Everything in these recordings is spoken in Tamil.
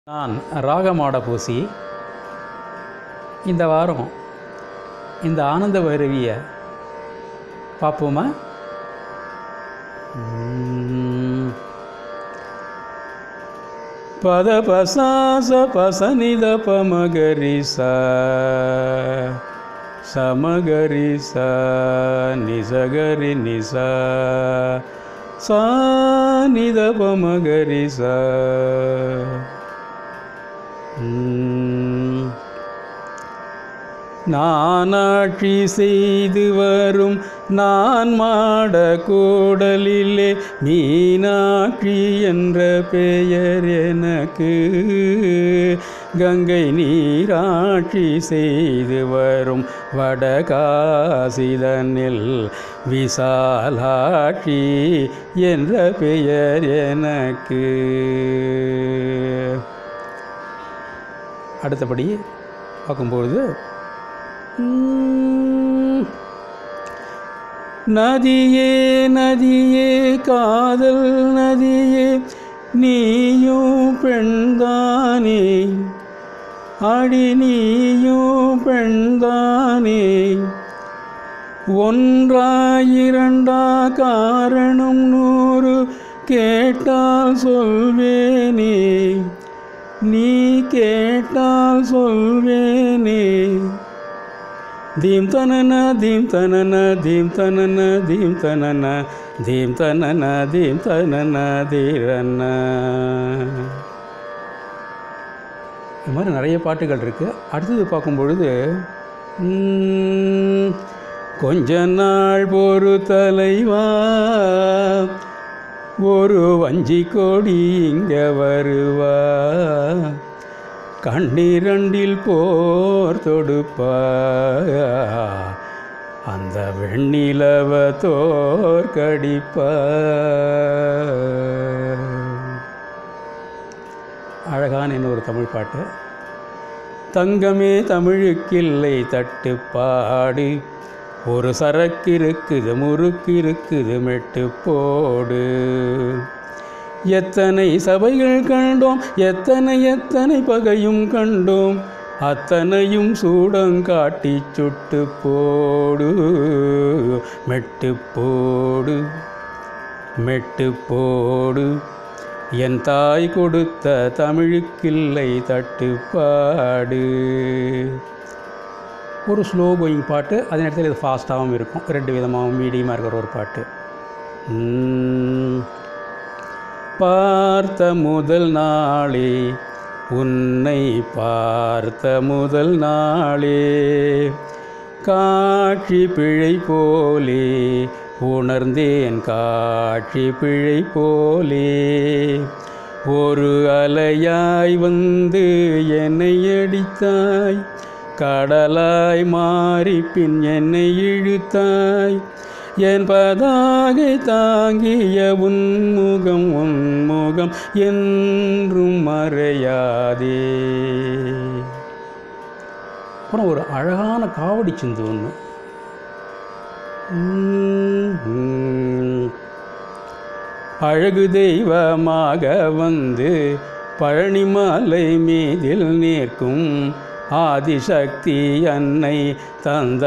நான் ராகமாட பூசி இந்த வாரம் இந்த ஆனந்த பைரவியை பார்ப்போமா உம். பத பசாச பசனித பமகரி ச சமகரி ச நிசகரி நிச சா நித பமகரி ச உம். நானாட்சி செய்து வரும் நான் மாட கூடலிலே மீனாட்சி என்ற பெயர் எனக்கு கங்கை நீராட்சி செய்து வரும் வடகாசிதனில் விசாலாட்சி என்ற பெயர் எனக்கு அடுத்தபடி பார்க்கும்பொழுது உம், நதியே நதியே காதல் நதியே நீயும் பெண்தானே அடி நீயும் பெண்தானே ஒன்றாயிரண்டா காரணம் நூறு கேட்டால் சொல்வேனே நீ கேட்டால் சொல்வேனே தீம் தனன தீம் தனன தீம் தனன தீம் தனன தீம் தனன தீம் தனன தீரன இது மாதிரி நிறைய பாட்டுகள் இருக்குது அடுத்தது பார்க்கும் பொழுது உம், கொஞ்ச நாள் பொறு தலைவா ஒரு வஞ்சி கொடி இங்க வருவா கண்ணிரண்டில் போர் தொடுப்பா அந்த வெண்ணிலவ தோற்கடிப்பா அழகான இன்னொரு தமிழ் பாட்டு தங்கமே தமிழுக்கில்லை தட்டுப்பாடு ஒரு சரக்கு இருக்குது முறுக்கு இருக்குது மெட்டு போடு எத்தனை சபைகள் கண்டோம் எத்தனை எத்தனை பகையும் கண்டோம் அத்தனையும் சூடங்காட்டி சுட்டு போடு மெட்டு போடு மெட்டு போடு என் தாய் கொடுத்த தமிழுக்கில்லை தட்டுப்பாடு ஒரு ஸ்லோ கோயிங் பாட்டு அதே நேரத்தில் இது ஃபாஸ்ட்டாகவும் இருக்கும் ரெண்டு விதமாகவும் மீடியமாக இருக்கிற ஒரு பாட்டு உம். பார்த்த முதல் நாளே உன்னை பார்த்த முதல் நாளே காட்சி பிழை போலே உணர்ந்தேன் காட்சி பிழை போலே ஒரு அலையாய் வந்து என்னை அடித்தாய் கடலாய் மாறி பின் என்னை இழுத்தாய் என் பதாகை தாங்கிய உன்முகம் உன்முகம் என்றும் மறையாதே அப்புறம் ஒரு அழகான காவடி சிந்து ஒன்று அழகு தெய்வமாக வந்து பழனிமலை மீதில் நிற்கும் ஆதிசக்தி அன்னை தந்த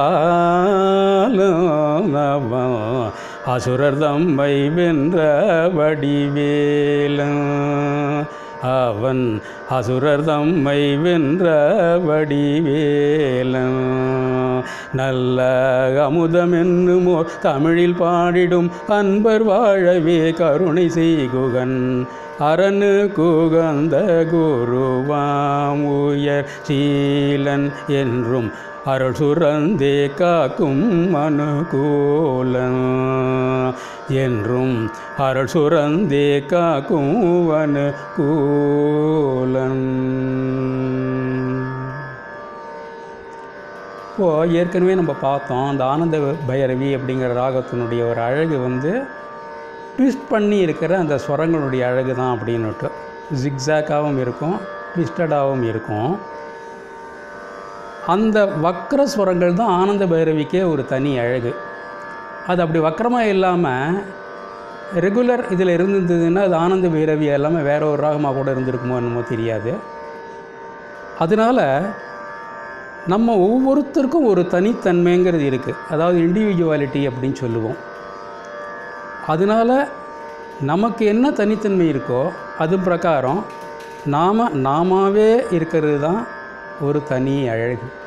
பாலம் அசுரர் தம்மை வென்ற வடிவேலன் அவன் அசுரர் தம்மை வென்ற வடிவேலன் நல்ல அமுதம் என்னுமோ தமிழில் பாடிடும் அன்பர் வாழவே கருணை செய்குகன் அரனு குகந்த குருவாம் உயர் சீலன் என்றும் அருள் சுரந்தே காக்கும் அனுகூலன் என்றும் அருள் சுரந்தே காக்கும் அனுகூலன் இப்போது ஏற்கனவே நம்ம பார்த்தோம் அந்த ஆனந்த பைரவி அப்படிங்கிற ராகத்தினுடைய ஒரு அழகு வந்து ட்விஸ்ட் பண்ணி இருக்கிற அந்த ஸ்வரங்களுடைய அழகு தான் அப்படின்னுட்டு ஜிக்ஸாக்காகவும் இருக்கும் ட்விஸ்டடாகவும் இருக்கும் அந்த வக்ர ஸ்வரங்கள் தான் ஆனந்த பைரவிக்கே ஒரு தனி அழகு அது அப்படி வக்கரமாக இல்லாமல் ரெகுலர் இதில் இருந்திருந்ததுன்னா அது ஆனந்த பைரவி எல்லாமே வேற ஒரு ராகமாக கூட இருந்திருக்குமோ என்னமோ தெரியாது அதனால் நம்ம ஒவ்வொருத்தருக்கும் ஒரு தனித்தன்மைங்கிறது இருக்குது அதாவது இண்டிவிஜுவாலிட்டி அப்படின்னு சொல்லுவோம் அதனால் நமக்கு என்ன தனித்தன்மை இருக்கோ அது பிரகாரம் நாம் நாமாவே இருக்கிறது தான் ஒரு தனி அழகு